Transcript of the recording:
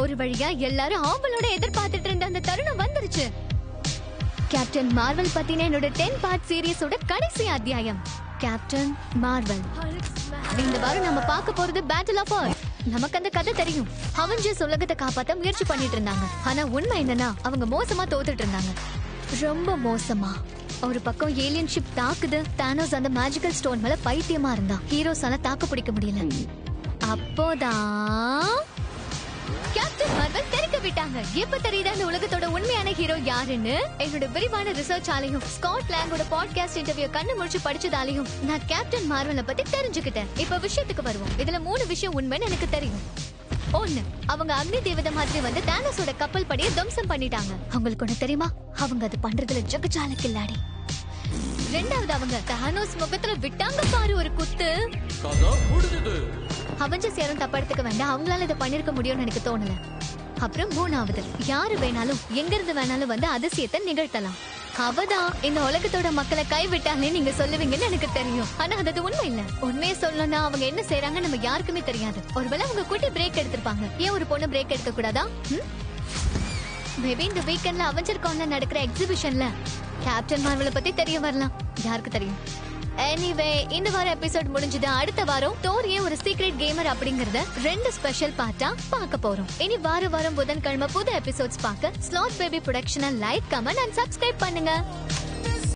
ஒரு வழியா எல்லாரும் ஆவலோட எதிர்பார்த்துட்டு இருந்த அந்த தருணம் வந்துருச்சு கேப்டன் மார்வல் பத்தின என்னோட டென் பார்ட் சீரிஸோட கடைசி அத்தியாயம் கேப்டன் மார்வல் இந்த வாரம் நம்ம பார்க்க போறது பேட்டில் ஆஃப் Earth. நமக்கு அந்த கதை தெரியும் அவெஞ்சர்ஸ் உலகத்தை காப்பாத்த முயற்சி பண்ணிட்டு இருந்தாங்க ஆனா உண்மை என்னன்னா அவங்க மோசமா தோத்துட்டு இருந்தாங்க ரொம்ப மோசமா ஒரு பக்கம் ஏலியன் ஷிப் தாக்குது தானோஸ் அந்த மேஜிக்கல் ஸ்டோன் மேல பைத்தியமா இருந்தான் ஹீரோஸால தாக்கு பிடிக்க முடியல அப்போதான் கேப்டன் மார்வல் தெரிக்க விட்டாங்க எப்ப தெரியுது அந்த உலகத்தோட உண்மையான ஹீரோ யாருன்னு என்னோட விரிவான ரிசர்ச் ஆலையும் ஸ்காட் லாங்கோட பாட்காஸ்ட் இன்டர்வியூ கண்ணு முடிச்சு படிச்சதாலையும் நான் கேப்டன் மார்வலை பத்தி தெரிஞ்சுக்கிட்டேன் இப்ப விஷயத்துக்கு வருவோம் இதுல மூணு விஷயம் உண்மைன்னு எனக்கு தெரியும் ஒண்ணு அவங்க அக்னி தேவதை மாதிரி வந்து தானோஸோட கப்பல் படியை துவம்சம் பண்ணிட்டாங்க அவங்களுக்கு ஒண்ணு தெரியுமா அவங்க அது பண்றதுல ஜகஜால கில்லாடி ரெண்டாவது அவங்க தானோஸ் முகத்துல விட்டாங்க பாரு ஒரு குத்து கதை முடிஞ்சது அவஞ்சஸ் யாரும் தப்பா எடுத்துக்க வேண்டாம் அவங்களால இதை பண்ணிருக்க முடியும்னு எனக்கு தோணல அப்புறம் மூணாவது யாரு வேணாலும் எங்க இருந்து வேணாலும் வந்து அதிசயத்தை நிகழ்த்தலாம் அவதான் இந்த உலகத்தோட மக்களை கைவிட்டாலே நீங்க சொல்லுவீங்கன்னு எனக்கு தெரியும் ஆனா அது அது உண்மை இல்ல உண்மையை சொல்லணும்னா அவங்க என்ன செய்றாங்க நம்ம யாருக்குமே தெரியாது ஒருவேளை அவங்க குட்டி பிரேக் எடுத்திருப்பாங்க ஏன் ஒரு பொண்ணு பிரேக் எடுக்க கூடாதா மேபி இந்த வீக்கெண்ட்ல அவெஞ்சர் கான்ல நடக்கிற எக்ஸிபிஷன்ல கேப்டன் மார்வலை பத்தி தெரிய வரலாம் யாருக்கு தெரியும் எனிவே இந்த வாரம் எபிசோட் முடிஞ்சது அடுத்த வாரம் தோர் ஏன் ஒரு சீக்ரெட் கேமர் அப்படிங்கறத ரெண்டு ஸ்பெஷல் பார்ட்டா பார்க்க போறோம் இனி வார வாரம் புதன்கிழமை புது எபிசோட்ஸ் பார்க்க ஸ்லாட் பேபி ப்ரொடக்ஷனை லைக் கமெண்ட் அண்ட் சப்ஸ்கிரைப் பண்ணுங்க